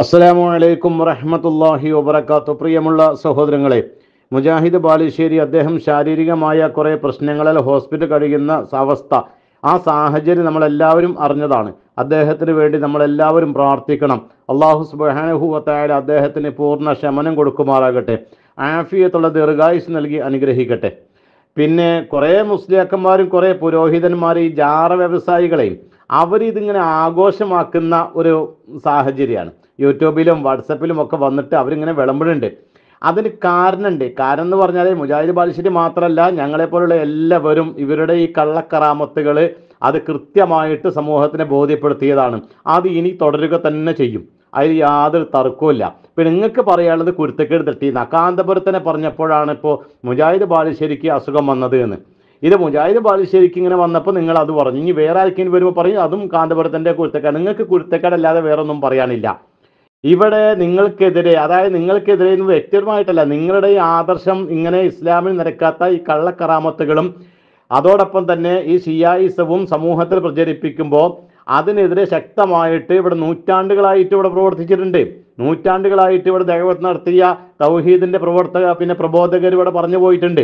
അസ്സലാമു അലൈക്കും വറഹ്മത്തുള്ളാഹി വബറകാത്തു പ്രിയമുള്ള സഹോദരങ്ങളെ മുജാഹിദ് ബാലുശ്ശേരി അദ്ദേഹം ശാരീരികമായ കുറേ പ്രശ്നങ്ങളിൽ ഹോസ്പിറ്റൽ കഴിയുന്ന അവസ്ഥ ആ സാഹചര്യം നമ്മളെല്ലാവരും അറിഞ്ഞതാണ് അദ്ദേഹത്തിന് വേണ്ടി നമ്മളെല്ലാവരും പ്രാർത്ഥിക്കണം അള്ളാഹു സുബ്ഹാനഹു വതആല അദ്ദേഹത്തിന് പൂർണ്ണ ശമനം കൊടുക്കുമാറാകട്ടെ ആഫിയത്തുള്ള ദീർഘായുസ് നൽകി അനുഗ്രഹിക്കട്ടെ പിന്നെ കുറേ മുസ്ലിയാക്കന്മാരും കുറേ പുരോഹിതന്മാർ ഈ ജാറ വ്യവസായികളെയും അവരിതിങ്ങനെ ആഘോഷമാക്കുന്ന ഒരു സാഹചര്യമാണ് യൂട്യൂബിലും വാട്സപ്പിലും ഒക്കെ വന്നിട്ട് അവരിങ്ങനെ വിളമ്പുന്നുണ്ട് അതിന് കാരണമുണ്ട് കാരണം എന്ന് പറഞ്ഞാൽ മുജാഹിദ് ബാലുശ്ശേരി മാത്രമല്ല ഞങ്ങളെപ്പോലുള്ള എല്ലാവരും ഇവരുടെ ഈ കള്ളക്കറാമത്തുകൾ അത് കൃത്യമായിട്ട് സമൂഹത്തിനെ ബോധ്യപ്പെടുത്തിയതാണ് അത് ഇനി തുടരുക തന്നെ ചെയ്യും അതിൽ യാതൊരു തർക്കവുമില്ല ഇപ്പം നിങ്ങൾക്ക് പറയാനുള്ളത് കുരുത്തക്കേട് തട്ടിയെന്ന് കാന്തപുരത്തിനെ പറഞ്ഞപ്പോഴാണ് ഇപ്പോൾ മുജാഹിദ് ബാലുശ്ശേരിക്ക് അസുഖം വന്നത് എന്ന് ഇത് മുജാഹിദ് ബാലുശ്ശേരിക്ക് ഇങ്ങനെ വന്നപ്പോൾ നിങ്ങൾ അത് പറഞ്ഞു ഇനി വേറെ ആർക്കെങ്കിലും വരുമ്പോൾ പറയും അതും കാന്തപുരത്തിൻ്റെ കുരുത്തക്കേട് നിങ്ങൾക്ക് കുരുത്തക്കേടല്ലാതെ വേറെ ഒന്നും പറയാനില്ല ഇവിടെ നിങ്ങൾക്കെതിരെ അതായത് നിങ്ങൾക്കെതിരെ എന്ന് വ്യക്തിപരമായിട്ടല്ല നിങ്ങളുടെ ഈ ആദർശം ഇങ്ങനെ ഇസ്ലാമിൽ നിരക്കാത്ത ഈ കള്ളക്കറാമത്തുകളും അതോടൊപ്പം തന്നെ ഈ ഷിയായിസവും സമൂഹത്തിൽ പ്രചരിപ്പിക്കുമ്പോൾ അതിനെതിരെ ശക്തമായിട്ട് ഇവിടെ നൂറ്റാണ്ടുകളായിട്ട് ഇവിടെ പ്രവർത്തിച്ചിട്ടുണ്ട് നൂറ്റാണ്ടുകളായിട്ട് ഇവിടെ ദൈവത്ത് നടത്തിയ തൗഹീദിന്റെ പ്രവർത്തക പിന്നെ പ്രബോധകർ ഇവിടെ പറഞ്ഞു പോയിട്ടുണ്ട്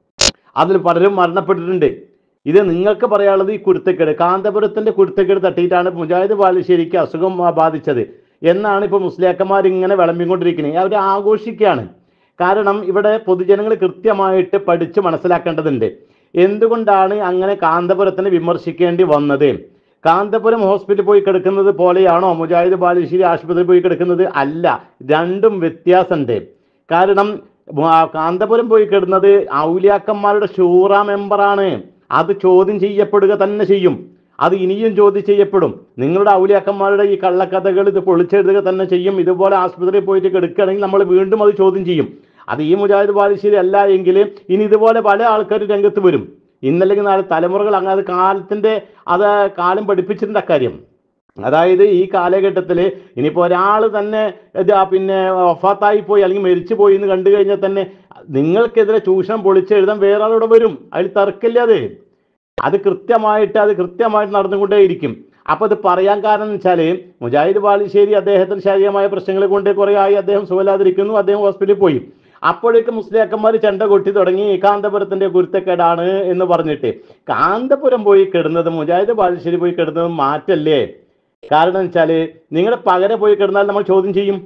അതിൽ പലരും മരണപ്പെട്ടിട്ടുണ്ട് ഇത് നിങ്ങൾക്ക് പറയാനുള്ളത് ഈ കുരുത്തക്കേട് കാന്തപുരത്തിന്റെ കുരുത്തക്കേട് തട്ടിയിട്ടാണ് മുജാഹിദ് ബാലുശ്ശേരിക്ക് അസുഖം ബാധിച്ചത് എന്നാണ് ഇപ്പോൾ മുസ്ലിയാക്കന്മാർ ഇങ്ങനെ വിളമ്പിക്കൊണ്ടിരിക്കുന്നത് അവർ ആഘോഷിക്കുകയാണ് കാരണം ഇവിടെ പൊതുജനങ്ങൾ കൃത്യമായിട്ട് പഠിച്ച് മനസ്സിലാക്കേണ്ടതുണ്ട് എന്തുകൊണ്ടാണ് അങ്ങനെ കാന്തപുരത്തിനെ വിമർശിക്കേണ്ടി വന്നത് കാന്തപുരം ഹോസ്പിറ്റലിൽ പോയി കിടക്കുന്നത് പോലെയാണോ മുജാഹിദ് ബാലുശ്ശേരി ആശുപത്രിയിൽ പോയി കിടക്കുന്നത് അല്ല രണ്ടും വ്യത്യാസമുണ്ട് കാരണം ആ, കാന്തപുരം പോയി കിടന്നത് ഔലിയാക്കന്മാരുടെ ഷൂറ മെമ്പറാണ് അത് ചോദ്യം ചെയ്യപ്പെടുക തന്നെ ചെയ്യും അത് ഇനിയും ചോദ്യം ചെയ്യപ്പെടും നിങ്ങളുടെ ഔലിയാക്കന്മാരുടെ ഈ കള്ളക്കഥകൾ ഇത് പൊളിച്ചെഴുതുക തന്നെ ചെയ്യും ഇതുപോലെ ആശുപത്രിയിൽ പോയിട്ട് കിടക്കുകയാണെങ്കിൽ നമ്മൾ വീണ്ടും അത് ചോദ്യം ചെയ്യും അത് ഈ മുജാഹിദ് ബാലുശ്ശേരി അല്ല എങ്കിൽ ഇനി ഇതുപോലെ പല ആൾക്കാർ രംഗത്ത് വരും ഇന്നല്ലെങ്കിൽ നാളെ തലമുറകൾ അങ്ങനെ അത് കാലത്തിൻ്റെ അത് കാലം പഠിപ്പിച്ചിട്ടുണ്ട് അക്കാര്യം അതായത് ഈ കാലഘട്ടത്തിൽ ഇനിയിപ്പോൾ ഒരാൾ തന്നെ ഇത് ആ പിന്നെ വഫാത്തായി പോയി അല്ലെങ്കിൽ മരിച്ചു പോയി എന്ന് കണ്ടു കഴിഞ്ഞാൽ തന്നെ നിങ്ങൾക്കെതിരെ ചൂഷണം പൊളിച്ചെഴുതാൻ വേറെ ആളിവിടെ വരും അതിൽ തർക്കമില്ല അത് അത് കൃത്യമായിട്ട് അത് കൃത്യമായിട്ട് നടന്നുകൊണ്ടേയിരിക്കും അപ്പോൾ അത് പറയാൻ കാരണം എന്ന് വെച്ചാൽ മുജാഹിദ് ബാലുശ്ശേരി അദ്ദേഹത്തിന് ശാരീരികമായ പ്രശ്നങ്ങൾ കൊണ്ട് കുറേ ആയി അദ്ദേഹം സുഖമില്ലാതിരിക്കുന്നു അദ്ദേഹം ഹോസ്പിറ്റലിൽ പോയി അപ്പോഴേക്ക് മുസ്ലിയാക്കന്മാർ ചെണ്ട കൊട്ടി തുടങ്ങി കാന്തപുരത്തിന്റെ കുരുത്തക്കേടാണ് എന്ന് പറഞ്ഞിട്ട് കാന്തപുരം പോയി കിടന്നത് മുജാഹിദ് ബാലുശ്ശേരി പോയി കിടന്നത് മാറ്റല്ലേ കാരണം വെച്ചാൽ നിങ്ങളുടെ പകരം പോയി കിടന്നാൽ നമ്മൾ ചോദ്യം ചെയ്യും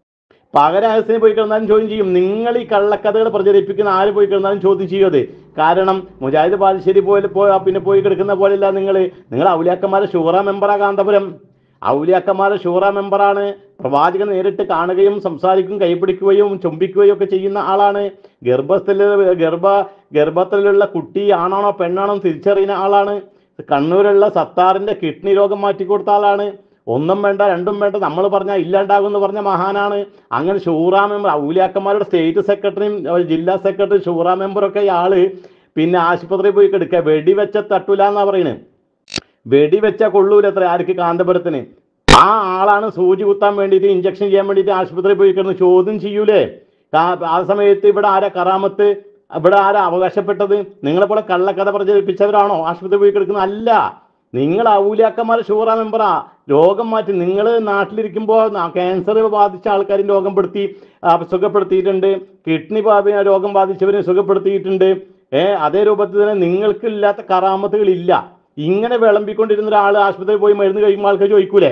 പകരാഹസിനെ പോയി കിടന്നാലും ചോദ്യം ചെയ്യും നിങ്ങൾ ഈ കള്ളക്കഥകൾ പ്രചരിപ്പിക്കുന്ന ആര് പോയി കിടന്നാലും ചോദ്യം ചെയ്യും അത് കാരണം മുജാഹിദ് ബാലുശ്ശേരി പോലെ പോ പിന്നെ പോയി കിടക്കുന്ന പോലെയല്ല നിങ്ങൾ നിങ്ങൾ ഔലിയാക്കന്മാരെ ഷൂറ മെമ്പറാ കാന്തപുരം ഔലിയാക്കന്മാരെ ഷൂറ മെമ്പറാണ് പ്രവാചകൻ നേരിട്ട് കാണുകയും സംസാരിക്കുകയും കൈപിടിക്കുകയും ചുംബിക്കുകയും ഒക്കെ ചെയ്യുന്ന ആളാണ് ഗർഭസ്ഥിൽ ഗർഭ ഗർഭത്തിലുള്ള കുട്ടി ആണാണോ പെണ്ണാണോ എന്ന് തിരിച്ചറിയുന്ന ആളാണ് കണ്ണൂരുള്ള സത്താറിന്റെ കിഡ്നി രോഗം മാറ്റിക്കൊടുത്ത ആളാണ് ഒന്നും വേണ്ട രണ്ടും വേണ്ട നമ്മൾ പറഞ്ഞാൽ ഇല്ലാണ്ടാകും എന്ന് പറഞ്ഞ മഹാനാണ് അങ്ങനെ ഷൂറ മെമ്പർ ഔലിയാക്കന്മാരുടെ സ്റ്റേറ്റ് സെക്രട്ടറിയും ഏർ ജില്ലാ സെക്രട്ടറി ഷൂറ മെമ്പറൊക്കെ ഇയാള് പിന്നെ ആശുപത്രിയിൽ പോയി കിടക്കുക വെടിവെച്ച തട്ടൂല എന്നാ പറയുന്നത് വെടിവെച്ച കൊള്ളൂല എത്ര ആർക്ക് കാന്തപുരത്തിന് ആ ആളാണ് സൂചി കുത്താൻ വേണ്ടിയിട്ട് ഇഞ്ചക്ഷൻ ചെയ്യാൻ വേണ്ടിയിട്ട് ആശുപത്രിയിൽ പോയി കിടന്ന് ചോദ്യം ചെയ്യൂലേ കാ- ആ സമയത്ത് ഇവിടെ ആരാ കറാമത്ത് ഇവിടെ ആരാ അവകാശപ്പെട്ടത് നിങ്ങളെ പോലെ കള്ളക്കഥ പ്രചരിപ്പിച്ചവരാണോ ആശുപത്രി പോയി കിടക്കുന്നത് അല്ല നിങ്ങൾ ഔലിയാക്കന്മാർ ഷൂറ മെമ്പറാ രോഗം മാറ്റി നിങ്ങൾ നാട്ടിലിരിക്കുമ്പോൾ ക്യാൻസർ ബാധിച്ച ആൾക്കാരും രോഗം പെടുത്തി ആ, സുഖപ്പെടുത്തിയിട്ടുണ്ട് കിഡ്നി ബാധ രോഗം ബാധിച്ചവരെ സുഖപ്പെടുത്തിയിട്ടുണ്ട് ഏ അതേ രൂപത്തിൽ തന്നെ നിങ്ങൾക്ക് ഇല്ലാത്ത കറാമത്തുകളില്ല ഇങ്ങനെ വിളമ്പിക്കൊണ്ടിരുന്ന ഒരാൾ ആശുപത്രിയിൽ പോയി മരുന്ന് കഴിയുമ്പോൾ ആൾക്കാർ ചോദിക്കൂലേ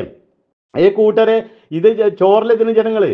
ഏ കൂട്ടരെ ഇത് ജ- ചോറിലെത്തിന് ജനങ്ങള്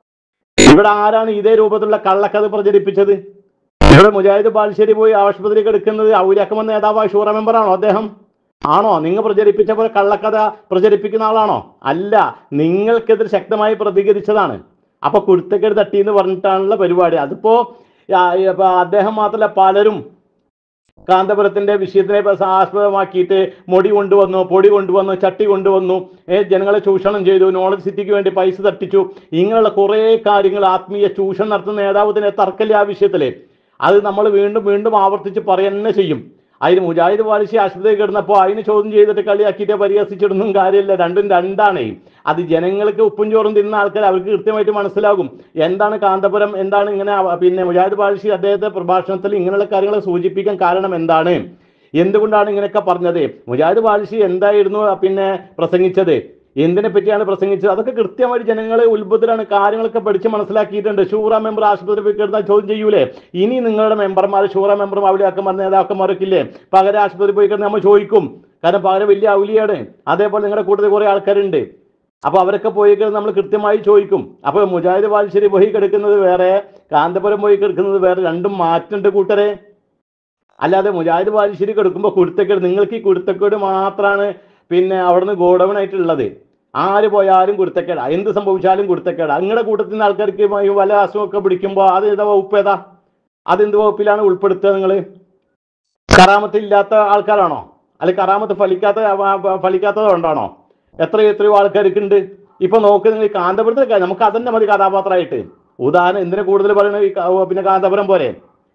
ഇവിടെ ആരാണ് ഇതേ രൂപത്തിലുള്ള കള്ളക്കഥ പ്രചരിപ്പിച്ചത് ഇവിടെ മുജാഹിദ് ബാലുശ്ശേരി പോയി ആശുപത്രി എടുക്കുന്നത് ഔലിയാക്കമൻ നേതാവായ ഷൂറ മെമ്പറാണോ അദ്ദേഹം ആണോ നിങ്ങൾ പ്രചരിപ്പിച്ച പോലെ കള്ളക്കഥ പ്രചരിപ്പിക്കുന്ന ആളാണോ അല്ല നിങ്ങൾക്കെതിരെ ശക്തമായി പ്രതികരിച്ചതാണ് അപ്പൊ കുരുത്തക്കേട് തട്ടി എന്ന് പറഞ്ഞിട്ടാണുള്ള പരിപാടി അതിപ്പോ ആ, ഇപ്പൊ അദ്ദേഹം മാത്രമല്ല പലരും കാന്തപുരത്തിന്റെ വിഷയത്തിനെ പ- ആസ്പദമാക്കിയിട്ട് മൊടി കൊണ്ടുവന്നു പൊടി കൊണ്ടുവന്നു ചട്ടി കൊണ്ടുവന്നു ഏ, ജനങ്ങളെ ചൂഷണം ചെയ്തു നോളജ് സിറ്റിക്ക് വേണ്ടി പൈസ തട്ടിച്ചു ഇങ്ങനെയുള്ള കുറേ കാര്യങ്ങൾ ആത്മീയ ചൂഷണം നടത്തുന്ന നേതാവത്തിന് തർക്കമില്ല ആ വിഷയത്തില് അത് നമ്മൾ വീണ്ടും വീണ്ടും ആവർത്തിച്ച് പറയുക ചെയ്യും അതിന് മുജാഹിദ് വാലിശി ആശുപത്രിയിൽ കിടന്നപ്പോൾ അതിന് ചോദ്യം ചെയ്തിട്ട് കളിയാക്കിയിട്ട് പരിഹസിച്ചിടൊന്നും കാര്യമില്ല രണ്ടും രണ്ടാണേ അത് ജനങ്ങൾക്ക് ഉപ്പും ചോറും തിന്ന ആൾക്കാർ അവർക്ക് കൃത്യമായിട്ട് മനസ്സിലാകും എന്താണ് കാന്തപുരം എന്താണ് ഇങ്ങനെ അവ- പിന്നെ മുജാഹിദ് ബാലിശി അദ്ദേഹത്തെ പ്രഭാഷണത്തിൽ ഇങ്ങനെയുള്ള കാര്യങ്ങൾ സൂചിപ്പിക്കാൻ കാരണം എന്താണ് എന്തുകൊണ്ടാണ് ഇങ്ങനെയൊക്കെ പറഞ്ഞത് മുജാഹിദ് ബാലിശി എന്തായിരുന്നു പിന്നെ പ്രസംഗിച്ചത് എന്തിനെ പറ്റിയാണ് പ്രസംഗിച്ചത് അതൊക്കെ കൃത്യമായിട്ട് ജനങ്ങളെ ഉത്ബുദ്ധരാണ് കാര്യങ്ങളൊക്കെ പഠിച്ച് മനസ്സിലാക്കിയിട്ടുണ്ട് ഷൂറ മെമ്പർ ആശുപത്രി പോയി കിടന്നാൽ ചോദ്യം ചെയ്യൂലേ ഇനി നിങ്ങളുടെ മെമ്പർമാർ ഷൂറ മെമ്പറും അവിടെ അക്കന്മാർ നേതാക്കന്മാരൊക്കെ ഇല്ലേ പകരം ആശുപത്രി പോയി കിടന്ന് നമ്മൾ ചോദിക്കും കാരണം പകരം വലിയ ഔലിയാണ് അതേപോലെ നിങ്ങളുടെ കൂട്ടത്തിൽ കുറേ ആൾക്കാരുണ്ട് അപ്പോൾ അവരൊക്കെ പോയി കിടന്ന് നമ്മൾ കൃത്യമായി ചോദിക്കും അപ്പോൾ മുജാഹിദ് ബാലുശ്ശേരി പോയി കിടക്കുന്നത് വേറെ കാന്തപുരം പോയി കിടക്കുന്നത് വേറെ രണ്ടും മാറ്റുണ്ട് കൂട്ടരെ അല്ലാതെ മുജാഹിദ് ബാലുശ്ശേരി കൊടുക്കുമ്പോൾ കുരുത്തക്കേട് നിങ്ങൾക്ക് ഈ കുരുത്തക്കേട് മാത്രമാണ് പിന്നെ അവിടുന്ന് ഗോഡൗൺ ആയിട്ടുള്ളത് ആര് പോയാലും കുരുത്തക്കേടാ എന്ത് സംഭവിച്ചാലും കുരുത്തക്കേടാ നിങ്ങളുടെ കൂട്ടത്തിൽ നിന്ന് ആൾക്കാർക്ക് ഈ വല്ല അസുഖമൊക്കെ പിടിക്കുമ്പോൾ അത് ഏതാ വകുപ്പ് ഏതാ അതെന്ത് വകുപ്പിലാണ് ഉൾപ്പെടുത്തുക നിങ്ങൾ കറാമത്തില്ലാത്ത ആൾക്കാരാണോ അല്ലെങ്കിൽ കറാമത്ത് ഫലിക്കാത്ത ഫലിക്കാത്തത് കൊണ്ടാണോ എത്രയോ എത്രയോ ആൾക്കാർക്ക് ഉണ്ട് ഇപ്പൊ നോക്ക് നിങ്ങൾ ഈ കാന്തപുരത്തിലൊക്കെ നമുക്ക് അതന്നെ മതി കഥാപാത്രമായിട്ട് ഉദാഹരണം എന്തിനു കൂടുതൽ പറയുന്നത് ഈ കാ- പിന്നെ കാന്തപുരം പോരെ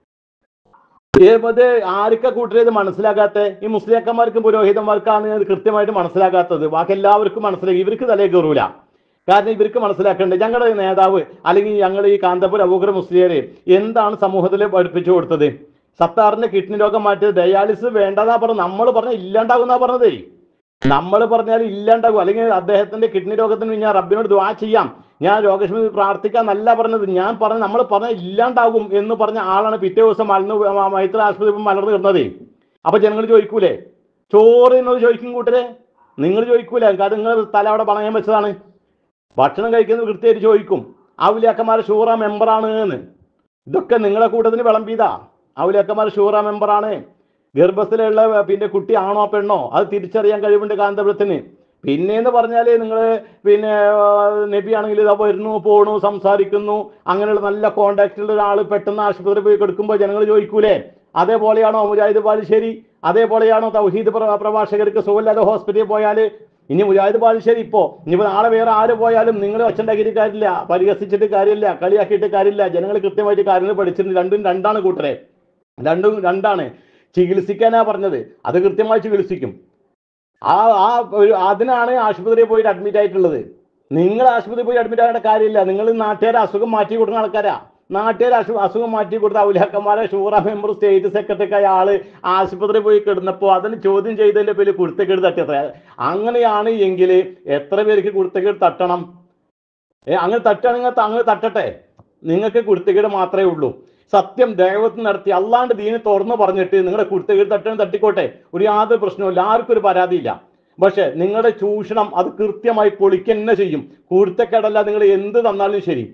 ഏത് ആർക്ക കൂട്ടരെ ഇത് മനസ്സിലാക്കാത്ത ഈ മുസ്ലിയാക്കന്മാർക്കും പുരോഹിതന്മാർക്കാണ് ഇത് കൃത്യമായിട്ട് മനസ്സിലാക്കാത്തത് ബാക്കി എല്ലാവർക്കും മനസ്സിലാക്കി ഇവർക്ക് തലേ കയറൂല കാരണം ഇവർക്ക് മനസ്സിലാക്കേണ്ടത് ഞങ്ങളുടെ നേതാവ് അല്ലെങ്കിൽ ഞങ്ങൾ ഈ കാന്തപുരം അബൂക്കർ മുസ്ലിയര് എന്താണ് സമൂഹത്തിൽ പഠിപ്പിച്ചു കൊടുത്തത് സത്താറിന്റെ കിഡ്നി രോഗം മാറ്റിയത് ഡയാലിസിസ് വേണ്ടതാ പറഞ്ഞത് നമ്മൾ പറഞ്ഞ ഇല്ലാണ്ടാകുന്നാ പറഞ്ഞതേ നമ്മൾ പറഞ്ഞാൽ ഇല്ലാണ്ടാകും അല്ലെങ്കിൽ അദ്ദേഹത്തിന്റെ കിഡ്നി രോഗത്തിന് ഞാൻ റബ്ബിനോട് ദ്വാ ചെയ്യാം ഞാൻ രോഗക്ഷമി പ്രാർത്ഥിക്കാന്നല്ല പറഞ്ഞത് ഞാൻ പറഞ്ഞ നമ്മൾ പറഞ്ഞ ഇല്ലാണ്ടാകും എന്ന് പറഞ്ഞ ആളാണ് പിറ്റേ ദിവസം മലന്ന് മൈത്ര ആശുപത്രി ഇപ്പം മലർന്ന് കിടന്നത് അപ്പൊ ജനങ്ങൾ ചോദിക്കൂലേ ചോറ് എന്നത് ചോദിക്കും കൂട്ടരെ നിങ്ങൾ ചോദിക്കൂല കാരണം നിങ്ങൾ തല അവിടെ പണയം വെച്ചതാണ് ഭക്ഷണം കഴിക്കുന്നത് കൃത്യമായിട്ട് ചോദിക്കും ഔലിയാക്കന്മാരെ ഷൂറ മെമ്പറാണ് എന്ന് ഇതൊക്കെ നിങ്ങളെ കൂട്ടത്തിന് വിളമ്പിയതാ ഔലിയാക്കന്മാർ ഷൂറ മെമ്പറാണ് ഗർഭത്തിലുള്ള പിന്നെ കുട്ടി ആണോ പെണ്ണോ അത് തിരിച്ചറിയാൻ കഴിവുണ്ട് കാന്തപുരത്തിന് പിന്നെന്ന് പറഞ്ഞാൽ നിങ്ങൾ പിന്നെ ആ, നബി ആണെങ്കിൽ ഇതാ വരുന്നു പോണു സംസാരിക്കുന്നു അങ്ങനെയുള്ള നല്ല കോണ്ടാക്റ്റുള്ള ഒരാൾ പെട്ടെന്ന് ആശുപത്രി പോയി കൊടുക്കുമ്പോൾ ജനങ്ങൾ ചോദിക്കൂലേ അതേപോലെയാണോ മുജാഹിദ് ബാലുശ്ശേരി അതേപോലെയാണോ തൗഹീദ് പ്ര- പ്രഭാഷകർക്ക് സുഖമില്ലാതെ ഹോസ്പിറ്റലിൽ പോയാൽ ഇനി മുജാഹിദ് ബാലുശ്ശേരി ഇപ്പോ ഇനിയിപ്പോ നാളെ വേറെ ആര് പോയാലും നിങ്ങൾ ഒച്ചുണ്ടാക്കിയിട്ട് കാര്യമില്ല പരിഹസിച്ചിട്ട് കാര്യമില്ല കളിയാക്കിയിട്ട് കാര്യമില്ല ജനങ്ങൾ കൃത്യമായിട്ട് കാര്യങ്ങൾ പഠിച്ചിട്ടുണ്ട് രണ്ടും രണ്ടാണ് കൂട്ടരെ രണ്ടും രണ്ടാണ് ചികിത്സിക്കാനാ പറഞ്ഞത് അത് കൃത്യമായി ചികിത്സിക്കും ആ ആ ഒരു അതിനാണ് ആശുപത്രിയിൽ പോയിട്ട് അഡ്മിറ്റ് ആയിട്ടുള്ളത് നിങ്ങൾ ആശുപത്രിയിൽ പോയി അഡ്മിറ്റ് ആകേണ്ട കാര്യമില്ല നിങ്ങൾ നാട്ടുകാരെ അസുഖം മാറ്റി കൊടുക്കുന്ന ആൾക്കാരാ നാട്ടുകാരെ അസു അസുഖം മാറ്റി കൊടുത്ത ഔലിയാക്കന്മാരെ ഷൂറ മെമ്പർ സ്റ്റേറ്റ് സെക്രട്ടറി ആയ ആള് ആശുപത്രിയിൽ പോയി കിടന്നപ്പോൾ അതിന് ചോദ്യം ചെയ്തതിന്റെ പേര് കുരുത്തക്കേട് തട്ടിയത്ര അങ്ങനെയാണ് എങ്കിൽ എത്ര പേർക്ക് കുരുത്തക്കേട് തട്ടണം ഏ അങ്ങനെ തട്ടുകയാണെങ്കിൽ അങ്ങനെ തട്ടട്ടെ നിങ്ങൾക്ക് കുരുത്തക്കേട് മാത്രമേ ഉള്ളൂ സത്യം ദൈവത്തിൽ നടത്തി അല്ലാണ്ട് ദീനെ തുറന്നു പറഞ്ഞിട്ട് നിങ്ങളുടെ കുരുത്തക്കേട് തട്ടണം തട്ടിക്കോട്ടെ ഒരു യാതൊരു പ്രശ്നവുമില്ല ആർക്കും ഒരു പരാതിയില്ല പക്ഷെ നിങ്ങളുടെ ചൂഷണം അത് കൃത്യമായി പൊളിക്കന്നെ ചെയ്യും കുരുത്തക്കേടല്ല നിങ്ങൾ എന്ത് തന്നാലും ശരി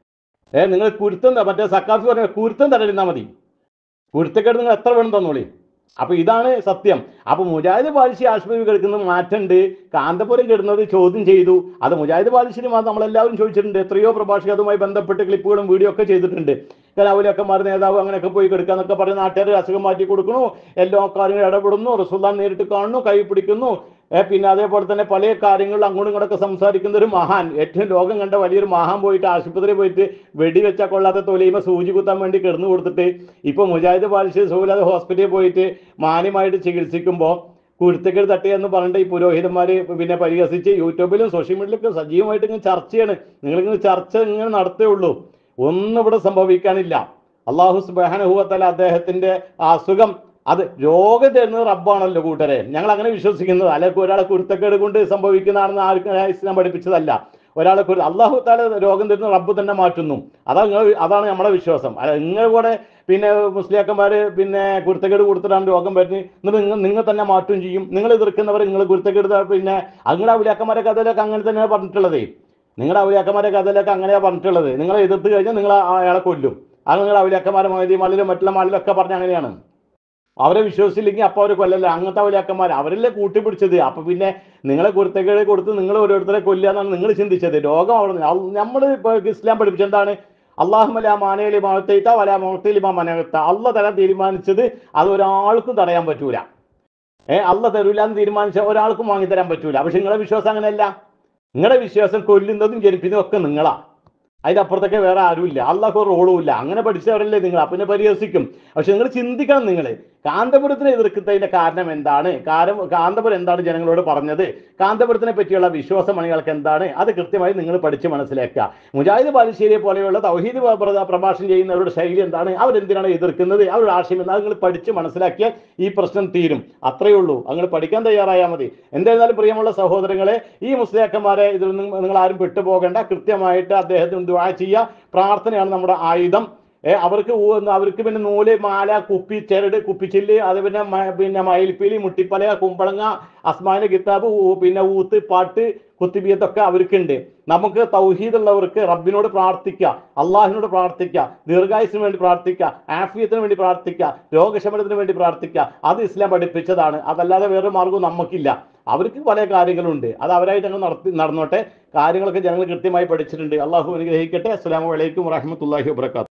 ഏ നിങ്ങൾ കുരുത്തം ത- മറ്റേ സക്കാഫി പറഞ്ഞ കുരുത്തം തടരുന്നാൽ മതി കുരുത്തക്കേട് നിങ്ങൾ എത്ര വേണം തന്നോളി അപ്പൊ ഇതാണ് സത്യം അപ്പൊ മുജാഹിദ് ബാലിശി ആശുപത്രി കിടക്കുന്നത് മാറ്റണ്ട് കാന്തപുരം കിടന്നത് ചോദ്യം ചെയ്തു അത് മുജാഹിദ് ബാലിശിന് മാത്രം നമ്മളെല്ലാവരും ചോദിച്ചിട്ടുണ്ട് എത്രയോ പ്രഭാഷകർ അതുമായി ബന്ധപ്പെട്ട് ക്ലിപ്പുകളും വീഡിയോ ഒക്കെ ചെയ്തിട്ടുണ്ട് കലാവുലക്കന്മാർ നേതാവ് അങ്ങനെയൊക്കെ പോയി കിടക്കാന്നൊക്കെ പറഞ്ഞ് നാട്ടുകാർ അസുഖം മാറ്റി കൊടുക്കണു എല്ലാ കാര്യങ്ങളും ഇടപെടുന്നു റസുല്ലാൻ നേരിട്ട് കാണുന്നു കൈ പിടിക്കുന്നു ഏ, പിന്നെ അതേപോലെ തന്നെ പല കാര്യങ്ങളിലും അങ്ങോട്ടും ഇങ്ങോട്ടൊക്കെ സംസാരിക്കുന്ന ഒരു മഹാൻ ഏറ്റവും ലോകം കണ്ട വലിയൊരു മഹാൻ പോയിട്ട് ആശുപത്രിയിൽ പോയിട്ട് വെടിവെച്ചാൽ കൊള്ളാത്ത തൊലിയുമ്പോൾ സൂചി കുത്താൻ വേണ്ടി കിടന്നു കൊടുത്തിട്ട് ഇപ്പൊ മുജാഹിദ് ബാലിശ്ശേരി സുഖമില്ലാതെ ഹോസ്പിറ്റലിൽ പോയിട്ട് മാന്യമായിട്ട് ചികിത്സിക്കുമ്പോൾ കുരുത്തക്കേട് തട്ടിയെന്ന് പറഞ്ഞിട്ട് ഈ പുരോഹിതന്മാര് പിന്നെ പരിഹസിച്ച് യൂട്യൂബിലും സോഷ്യൽ മീഡിയയിലൊക്കെ സജീവമായിട്ട് ഇങ്ങനെ ചർച്ചയാണ് നിങ്ങളിങ്ങനെ ചർച്ച ഇങ്ങനെ നടത്തേ ഉള്ളൂ ഒന്നും ഇവിടെ സംഭവിക്കാനില്ല അള്ളാഹു സുബാനഹുവത്തല അദ്ദേഹത്തിന്റെ ആ അസുഖം അത് രോഗം തരുന്നത് റബ്ബാണല്ലോ കൂട്ടരെ ഞങ്ങൾ അങ്ങനെ വിശ്വസിക്കുന്നത് അല്ലെങ്കിൽ ഒരാളെ കുരുത്തക്കേട് കൊണ്ട് സംഭവിക്കുന്നതാണെന്ന് ആർക്കും ഇസ്ലാം പഠിപ്പിച്ചതല്ല ഒരാളെ കുരു അള്ളാഹു താല രോഗം തരുന്ന റബ്ബ് തന്നെ മാറ്റുന്നു അതാണ് നിങ്ങൾ അതാണ് നമ്മുടെ വിശ്വാസം അല്ല നിങ്ങൾ കൂടെ പിന്നെ മുസ്ലിയാക്കന്മാര് പിന്നെ കുരുത്തക്കേട് കൊടുത്തിട്ടാണ് രോഗം വരുന്നത് എന്നിട്ട് നിങ്ങൾ നിങ്ങൾ തന്നെ മാറ്റും ചെയ്യും നിങ്ങൾ എതിർക്കുന്നവർ നിങ്ങൾ കുരുത്തക്കേട് ത- പിന്നെ അങ്ങനെ അവലിയാക്കന്മാരെ കഥയിലൊക്കെ അങ്ങനെ തന്നെയാണ് പറഞ്ഞിട്ടുള്ളതേ നിങ്ങളുടെ അവലിയാക്കന്മാരെ കഥയിലൊക്കെ അങ്ങനെയാണ് പറഞ്ഞിട്ടുള്ളത് നിങ്ങളെ എതിർത്ത് കഴിഞ്ഞാൽ നിങ്ങൾ അയാളെ കൊല്ലും അത് നിങ്ങൾ അവലിയാക്കന്മാരെ മൊയ്തി മാളിലും മറ്റുള്ള മാളിലും ഒക്കെ പറഞ്ഞ അങ്ങനെയാണ് അവരെ വിശ്വസിച്ചില്ലെങ്കിൽ അപ്പൊ അവർ കൊല്ലല്ല അങ്ങനത്തെ അവലിയാക്കന്മാർ അവരല്ലേ കൂട്ടിപ്പിടിച്ചത് അപ്പൊ പിന്നെ നിങ്ങളെ കുരുത്തക്കേട് കൊടുത്ത് നിങ്ങൾ ഓരോരുത്തരെ കൊല്ലുക എന്നാണ് നിങ്ങൾ ചിന്തിച്ചത് രോഗം അവിടെ നമ്മൾ ഇപ്പൊ ഇസ്ലാം പഠിപ്പിച്ച എന്താണ് അള്ളാഹുമല മാനയിലെ മഹത്തയിത്ത വല മഹത്തയിലിമ മനകത്ത അള്ള തല തീരുമാനിച്ചത് അത് ഒരാൾക്കും തടയാൻ പറ്റൂല ഏ അള്ള തരൂല എന്ന് തീരുമാനിച്ച ഒരാൾക്കും വാങ്ങിത്തരാൻ പറ്റൂല പക്ഷെ നിങ്ങളുടെ വിശ്വാസം അങ്ങനെയല്ല നിങ്ങളുടെ വിശ്വാസം കൊല്ലുന്നതും ജനിപ്പിക്കുന്നതും ഒക്കെ നിങ്ങളാ അതിന്റെ അപ്പുറത്തൊക്കെ വേറെ ആരുമില്ല അള്ളാഹ് റോളും ഇല്ല അങ്ങനെ പഠിച്ചവരല്ലേ നിങ്ങൾ അപ്പം പിന്നെ പരിഹസിക്കും പക്ഷെ നിങ്ങൾ ചിന്തിക്കണം നിങ്ങൾ കാന്തപുരത്തിനെ എതിർക്കുന്നതിന്റെ കാരണം എന്താണ് കാരണം കാന്തപുരം എന്താണ് ജനങ്ങളോട് പറഞ്ഞത് കാന്തപുരത്തിനെ പറ്റിയുള്ള വിശ്വാസമണികൾക്ക് എന്താണ് അത് കൃത്യമായി നിങ്ങൾ പഠിച്ച് മനസ്സിലാക്കുക മുജാഹിദ് ബാലുശ്ശേരിയെ പോലെയുള്ള തൗഹീദ് പ്ര- പ്ര- പ്രഭാഷണം ചെയ്യുന്നവരുടെ ശൈലി എന്താണ് അവരെന്തിനാണ് എതിർക്കുന്നത് അവരുടെ ആശയം എന്താണ് നിങ്ങൾ പഠിച്ച് മനസ്സിലാക്കിയാൽ ഈ പ്രശ്നം തീരും അത്രയേ ഉള്ളൂ നിങ്ങൾ പഠിക്കാൻ തയ്യാറായാൽ മതി എന്തായിരുന്നാലും പ്രിയമുള്ള സഹോദരങ്ങളെ ഈ മുസ്ലിയാക്കന്മാരെ ഇതിൽ നിന്ന് നിങ്ങൾ ആരും പെട്ടുപോകേണ്ട കൃത്യമായിട്ട് അദ്ദേഹത്തിന് ദുആ ചെയ്യുക പ്രാർത്ഥനയാണ് നമ്മുടെ ആയുധം ഏ, അവർക്ക് ഊ- അവർക്ക് പിന്നെ നൂല് മാല കുപ്പി ചെരട് കുപ്പിച്ചില്ല് അത് പിന്നെ മ- പിന്നെ മയിൽപ്പീലി മുട്ടിപ്പല കുമ്പളങ്ങ അസ്മാന കിതാബ് ഊ- പിന്നെ ഊത്ത് പാട്ട് കുത്തിബിയത്തൊക്കെ അവർക്കുണ്ട് നമുക്ക് തൗഹീദ് ഉള്ളവർക്ക് റബ്ബിനോട് പ്രാർത്ഥിക്കുക അള്ളാഹിനോട് പ്രാർത്ഥിക്കുക ദീർഘായുസിന് വേണ്ടി പ്രാർത്ഥിക്കുക ആഫിയത്തിന് വേണ്ടി പ്രാർത്ഥിക്കുക രോഗശമനത്തിന് വേണ്ടി പ്രാർത്ഥിക്കുക അത് ഇസ്ലാം പഠിപ്പിച്ചതാണ് അതല്ലാതെ വേറെ മാർഗവും നമുക്കില്ല അവർക്ക് പല കാര്യങ്ങളുണ്ട് അത് അവരായിട്ട് അങ്ങ് നടത്തി നടന്നോട്ടെ കാര്യങ്ങളൊക്കെ ജനങ്ങൾ കൃത്യമായി പഠിച്ചിട്ടുണ്ട് അള്ളാഹു അനുഗ്രഹിക്കട്ടെ അസ്സാം വലൈക്കും വറഹമത്തല്ലാഹി വാബർക്കാത്തു